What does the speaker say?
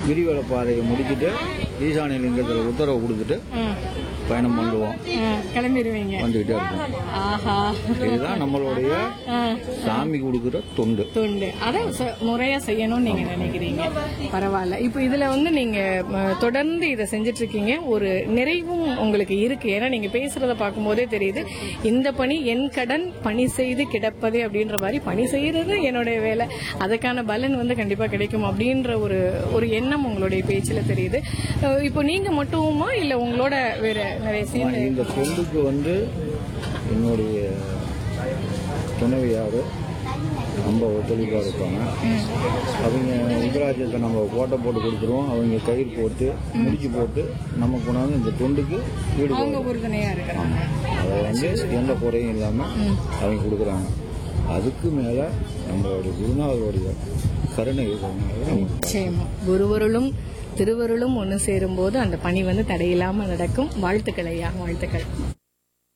கிரிவல பாதையை முடிச்சுட்டு ஈசானிய லிங்கத்தில் உத்தரவு கொடுத்துட்டு ம், பயணம் பண்ணுவோம் ம், கிளம்பிடுவீங்க வந்துக்கிட்டே இருக்கோம் ஆஹா இதுதான் நம்மளுடைய ஆ, சாமி கொடுக்குற தொண்டு துண்டு அதை ச- முறையா செய்யணும்னு நீங்க நினைக்கிறீங்க பரவாயில்ல இப்போ இதுல வந்து நீங்க ம, தொடர்ந்து இதை செஞ்சுட்டு இருக்கீங்க ஒரு நிறைவும் உங்களுக்கு இருக்கு ஏன்னா நீங்க பேசுறத பார்க்கும்போதே தெரியுது இந்த பணி என் கடன் பணி செய்து கிடப்பதே அப்படின்ற மாதிரி பணி செய்யறது என்னுடைய வேலை அதுக்கான பலன் வந்து கண்டிப்பா கிடைக்கும் அப்படின்ற ஒரு ஒரு எண்ணம் உங்களுடைய பேச்சுல தெரியுது அஹ் இப்போ நீங்க மட்டுமா இல்ல உங்களோட வேற நிறைய சேர்ந்து இந்த தொண்டுக்கு வந்து என்னுடைய துணைவியார் ரொம்ப ஒத்துழைப்பாக இருப்பாங்க அவங்க உத்தராஜத்தை நம்ம கோட்டை போட்டு கொடுத்துருவோம் அவங்க கயிறு போட்டு முடிச்சு போட்டு நம்ம கொண்டாந்து இந்த தொண்டுக்கு ஈடுபடும் அவங்க உறுதுணையா இருக்கிறாங்க அதை வந்து எந்த குறையும் இல்லாமல் அவங்க கொடுக்குறாங்க அதுக்கு மேலே நம்மளுடைய குருநாதருடைய கருணை இருக்கிறதுனால நம்ம நிச்சயமா குருவருளும் திருவருளும் ஒன்று சேரும்போது அந்த பணி வந்து தடையில்லாமல் நடக்கும் வாழ்த்துக்கள் ஐயா வாழ்த்துக்கள்